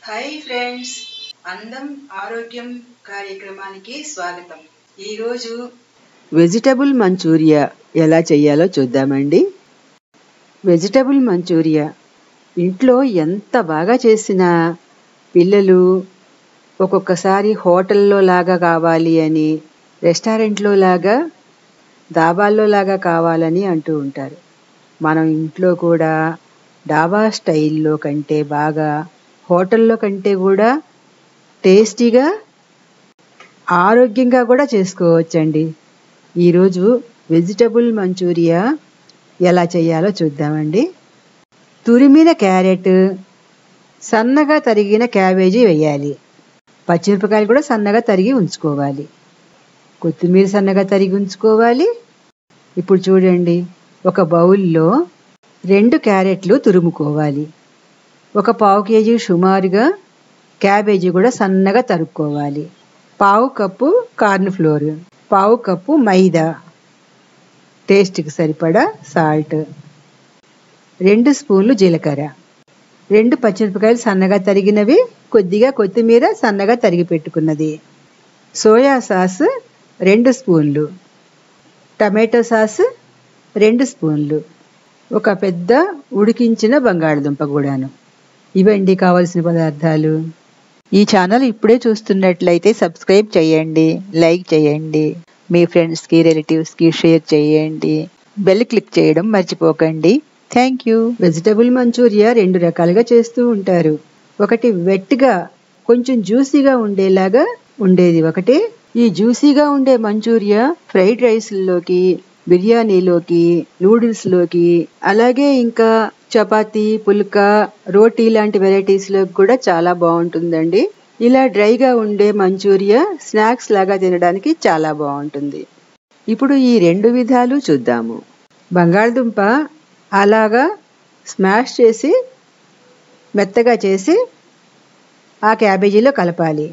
hi friends అందం ఆరోగ్యం కార్యక్రమానికి స్వాగతం ఈరోజు వెజిటబుల్ మంచూరియా ఎలా చేయాలో చూద్దామండి వెజిటబుల్ మంచూరియా ఇంట్లో ఎంత బాగా చేసినా పిల్లలు ఒక్కొక్కసారి హోటల్లో లాగా కావాలి అని రెస్టారెంట్లో లాగా దాబాల్లో లాగా కావాలని అంటూ ఉంటారు మనం ఇంట్లో కూడా డాబా స్టైల్లో కంటే బాగా హోటల్లో కంటే కూడా టేస్టీగా ఆరోగ్యంగా కూడా చేసుకోవచ్చండి ఈరోజు వెజిటబుల్ మంచూరియా ఎలా చేయాలో చూద్దామండి తురిమిన క్యారెట్ సన్నగా తరిగిన క్యాబేజీ వేయాలి పచ్చిమిరపకాయలు కూడా సన్నగా తరిగి ఉంచుకోవాలి కొత్తిమీర సన్నగా తరిగి ఉంచుకోవాలి ఇప్పుడు చూడండి ఒక బౌల్లో రెండు క్యారెట్లు తురుముకోవాలి ఒక పావు కేజీ సుమారుగా క్యాబేజీ కూడా సన్నగా తరుక్కోవాలి పావు కప్పు కార్న్ ఫ్లోర్ పావు కప్పు మైదా టేస్ట్కి సరిపడా సాల్ట్ రెండు స్పూన్లు జీలకర్ర రెండు పచ్చిమిరపకాయలు సన్నగా తరిగినవి కొద్దిగా కొత్తిమీర సన్నగా తరిగి పెట్టుకున్నది సోయా సాస్ రెండు స్పూన్లు టమాటో సాస్ రెండు స్పూన్లు ఒక పెద్ద ఉడికించిన బంగాళదుంప కూడాను ఇవండి కావలసిన పదార్థాలు ఈ ఛానల్ ఇప్పుడే చూస్తున్నట్లయితే సబ్స్క్రైబ్ చేయండి లైక్ చేయండి మీ ఫ్రెండ్స్కి రిలేటివ్స్కి షేర్ చేయండి బెల్ క్లిక్ చేయడం మర్చిపోకండి థ్యాంక్ యూ వెజిటబుల్ మంచూరియా రెండు రకాలుగా చేస్తూ ఉంటారు ఒకటి వెట్గా కొంచెం జ్యూసీగా ఉండేలాగా ఉండేది ఒకటి ఈ జ్యూసీగా ఉండే మంచూరియా ఫ్రైడ్ రైస్లోకి బిర్యానీలోకి నూడిల్స్లోకి అలాగే ఇంకా చపాతీ పుల్కా రోటీ లాంటి వెరైటీస్లోకి కూడా చాలా బాగుంటుందండి ఇలా డ్రైగా ఉండే మంచూరియా స్నాక్స్ లాగా తినడానికి చాలా బాగుంటుంది ఇప్పుడు ఈ రెండు విధాలు చూద్దాము బంగాళదుంప అలాగా స్మాష్ చేసి మెత్తగా చేసి ఆ క్యాబేజీలో కలపాలి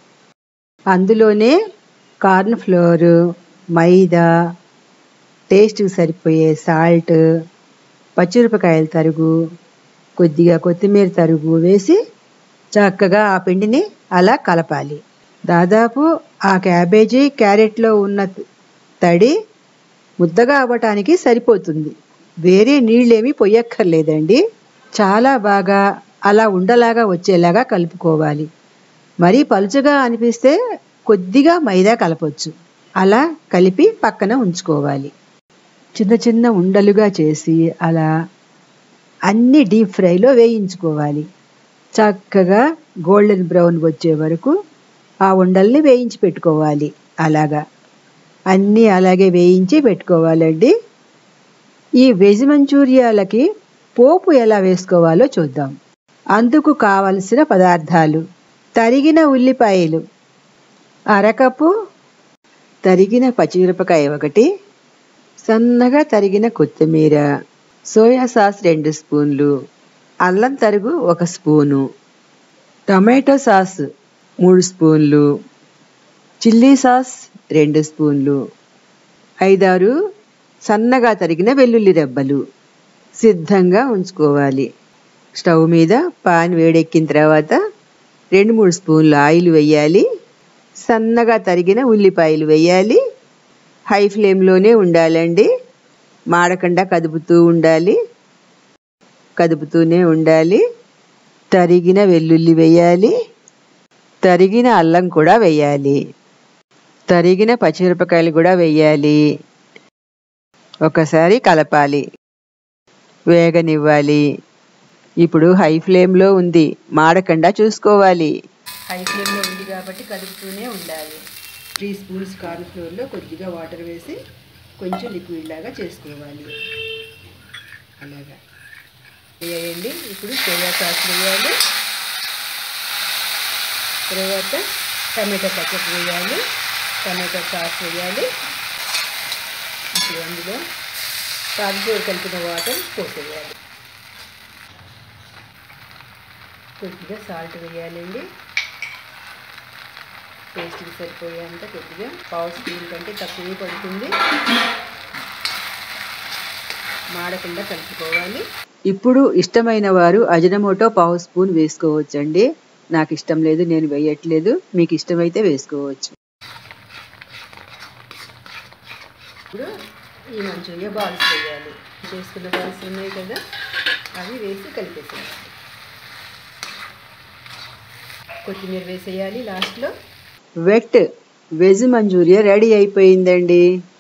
అందులోనే కార్న్ ఫ్లోర్ మైదా టేస్ట్కి సరిపోయే సాల్ట్ పచ్చిమిరపకాయల తరుగు కొద్దిగా కొత్తిమీర తరుగు వేసి చక్కగా ఆ పిండిని అలా కలపాలి దాదాపు ఆ క్యాబేజీ క్యారెట్లో ఉన్న తడి ముద్దగా అవ్వటానికి సరిపోతుంది వేరే నీళ్ళేమీ పొయ్యక్కర్లేదండి చాలా బాగా అలా ఉండలాగా వచ్చేలాగా కలుపుకోవాలి మరీ పలుచగా అనిపిస్తే కొద్దిగా మైదా కలపొచ్చు అలా కలిపి పక్కన ఉంచుకోవాలి చిన్న చిన్న ఉండలుగా చేసి అలా అన్ని డీప్ ఫ్రైలో వేయించుకోవాలి చక్కగా గోల్డెన్ బ్రౌన్ వచ్చే వరకు ఆ ఉండల్ని వేయించి పెట్టుకోవాలి అలాగా అన్నీ అలాగే వేయించి పెట్టుకోవాలండి ఈ వెజ్ మంచూరియాలకి పోపు ఎలా వేసుకోవాలో చూద్దాం అందుకు కావలసిన పదార్థాలు తరిగిన ఉల్లిపాయలు అరకప్పు తరిగిన పచ్చిమిరపకాయ ఒకటి సన్నగా తరిగిన కొత్తిమీర సోయా సాస్ రెండు స్పూన్లు అల్లం తరుగు ఒక స్పూను టమాటో సాస్ మూడు స్పూన్లు చిల్లీ సాస్ రెండు స్పూన్లు ఐదారు సన్నగా తరిగిన వెల్లుల్లి రెబ్బలు సిద్ధంగా ఉంచుకోవాలి స్టవ్ మీద పాన్ వేడెక్కిన తర్వాత రెండు మూడు స్పూన్లు ఆయిల్ వేయాలి సన్నగా తరిగిన ఉల్లిపాయలు వేయాలి హై ఫ్లేమ్లోనే ఉండాలండి మాడకుండా కదుపుతూ ఉండాలి కదుపుతూనే ఉండాలి తరిగిన వెల్లుల్లి వేయాలి తరిగిన అల్లం కూడా వేయాలి తరిగిన పచ్చిమిరపకాయలు కూడా వేయాలి ఒకసారి కలపాలి వేగనివ్వాలి ఇప్పుడు హై ఫ్లేమ్లో ఉంది మాడకుండా చూసుకోవాలి హై ఫ్లేమ్లో ఉంది కాబట్టి కలుపుతూనే ఉండాలి త్రీ స్పూన్స్ కార్న్ ఫ్లోర్లో కొద్దిగా వాటర్ వేసి కొంచెం లిక్విడ్ లాగా చేసుకోవాలి అలాగా వేయండి ఇప్పుడు సోయా సాస్ వేయాలి తర్వాత టమాటో పచ్చడి వేయాలి టమాటో సాస్ వేయాలి ఇప్పుడు అందులో కాజు కలిపిన వాటర్ పోసేయాలి కొద్దిగా సాల్ట్ వేయాలండి టేస్ట్కి సరిపోయేంత కొద్దిగా పావు స్పూన్ కంటే తక్కువే పడుతుంది మాడకుండా కలుపుకోవాలి ఇప్పుడు ఇష్టమైన వారు అజనమోటో పావు స్పూన్ వేసుకోవచ్చండి నాకు ఇష్టం లేదు నేను వేయట్లేదు మీకు ఇష్టమైతే వేసుకోవచ్చు ఇప్పుడు ఈ మంచూరియా బాల్స్ వేయాలి చేసుకున్న బాల్స్ ఉన్నాయి కదా అవి వేసి కలిపేసేయాలి కొత్తిమీర వేసేయాలి లాస్ట్లో వెట్ వెజ్ మంచూరియా రెడీ అయిపోయిందండి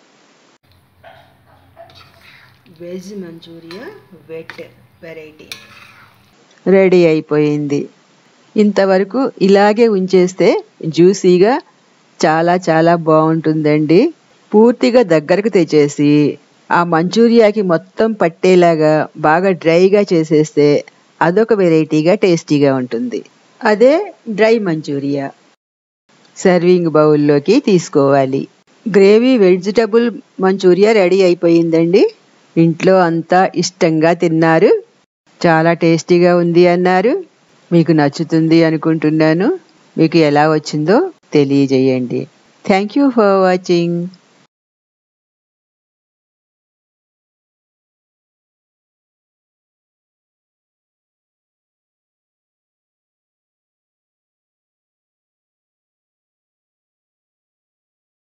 veg manchurian wet variety ready అయిపోయింది ఇంతవరకు ఇలాగే ఉంచేస్తే జ్యూసీగా చాలా చాలా బాగుంటుందండి పూర్తిగా దగ్గరకు తెచ్చేసి ఆ మంచూరియాకి మొత్తం పట్టేలాగా బాగా డ్రైగా చేసేస్తే అదొక వెరైటీగా టేస్టీగా ఉంటుంది అదే డ్రై మంచూరియా సర్వింగ్ బౌల్లోకి తీసుకోవాలి గ్రేవీ వెజిటబుల్ మంచూరియా రెడీ అయిపోయిందండి ఇంట్లో అంతా ఇష్టంగా తిన్నారు చాలా టేస్టీగా ఉంది అన్నారు మీకు నచ్చుతుంది అనుకుంటున్నాను మీకు ఎలా వచ్చిందో తెలియజేయండి థ్యాంక్ యూ ఫర్ వాచింగ్